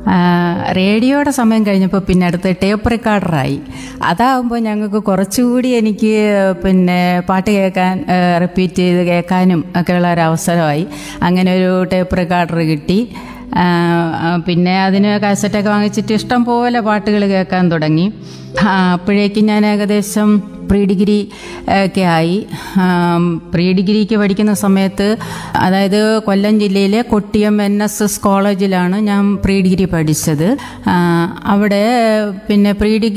ആ, റേഡിയോയുടെ സമയം കഴിഞ്ഞപ്പോൾ പിന്നെ അടുത്ത് ടേപ്പ് റെക്കോർഡറായി അതാകുമ്പോൾ ഞങ്ങൾക്ക് കുറച്ചുകൂടി എനിക്ക് പിന്നെ പാട്ട് കേൾക്കാൻ റിപ്പീറ്റ് ചെയ്ത് കേൾക്കാനും ഒക്കെയുള്ള ഒരു അവസരമായി അങ്ങനെ ഒരു ടേപ്പ് റെക്കോർഡർ കിട്ടി ആ, ആ, പിന്നെ അതിന് കാസറ്റൊക്കെ വാങ്ങിച്ചിട്ട് ഇഷ്ടം പോലെ പാട്ടുകൾ കേൾക്കാൻ തുടങ്ങി ആ, അപ്പോഴേക്കും ഞാൻ ഏകദേശം പ്രീ ഡിഗ്രി ഒക്കെ ആയി ആം, പ്രീ ഡിഗ്രിക്ക് പഠിക്കുന്ന സമയത്ത് അതായത് കൊല്ലം ജില്ലയിലെ കൊട്ടിയം എൻ എസ് എസ് കോളേജിലാണ് ഞാൻ പ്രീ ഡിഗ്രി പഠിച്ചത് ആ, അവിടെ പിന്നെ പ്രീ ഡിഗ്രി